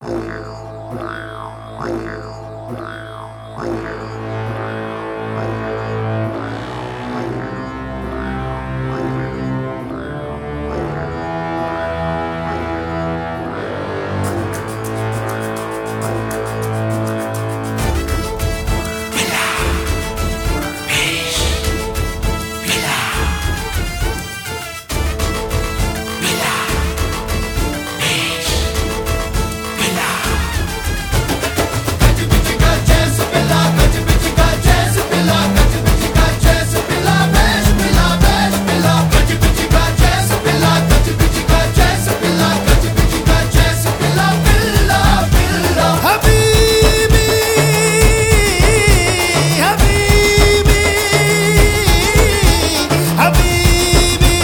habibi habibi habibi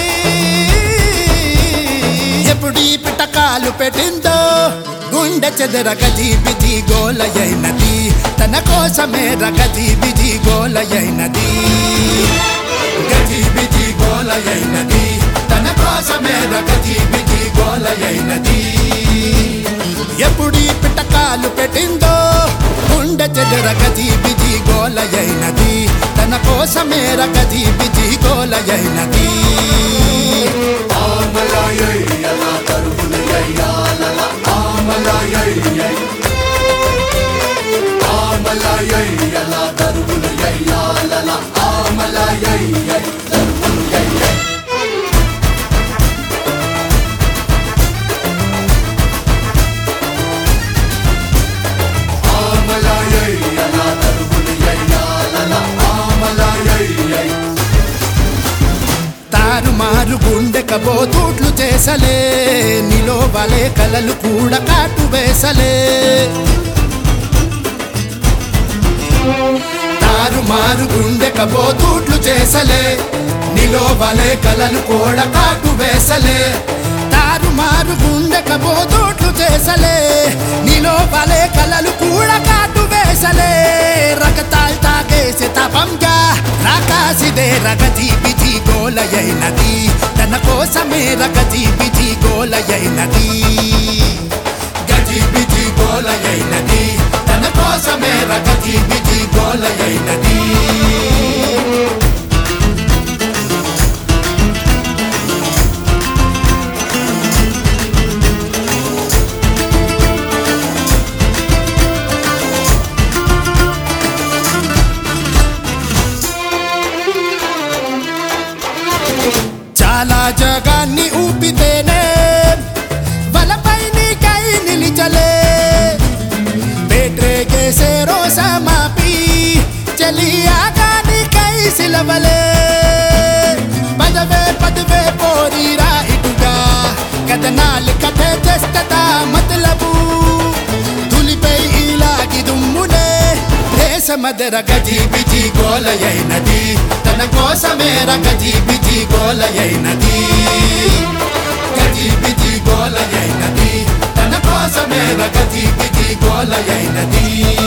ఎప్పుడు ఈ పిటకాలు పెట్టిందో గుండె చెదర గది బిజీ గోలయైనది తన కోసమే రగది బిజీ గోలయైనది గది బిజీ గోలయైనది తన కోసమే రగది బిజీ గోలయైనది ఎప్పుడు ఈ పిటకాలు పెట్టిందో గుండె చెదర గది బిజీ గోలయైనది తన కోసమే రగది బిజీ గోలయైనది తారుమారు గుండె కబోతూట్లు చేసలే నిలో వలే కలలు కూడా కాటు వేసలే తారుమారు గుండె కబోతూట్లు చేసలే నిలో వలే కలలు కూడా కాటు వేసలే తారుమారు గుండె కబోతూట్లు చేసలే నిలో వలే కలలు కూడా కాటు వేసలే రకతాల్ తాగేసే తపంగా రాకాసిదే రగతి బిజీ గోలయైనది తన కోసమే రగతి బిజీ గోలయైనది గజి బిజీ గోలయైనది తన కోసమే రగతి బిజీ గోలయైనది చాలా జగాన్ని ఊపితేనే వలపై నీకై నిలిచలే బేట్రేగేసే రోజా మాపి చలియాగా నీకై సిలవలే పదవే పదవే పోరీరా ఇటుగా కథనాలు కథ చేస్తదా మతలబు తులిపై ఇలాగి దుమ్మునే దేశమదర గజి బిజి గోలయైనది తన కోసమే రగజి బిజి గోలయైనది గజి బిజి గోలయైనది తన కోసమే రగజి బిజి గోలయైనది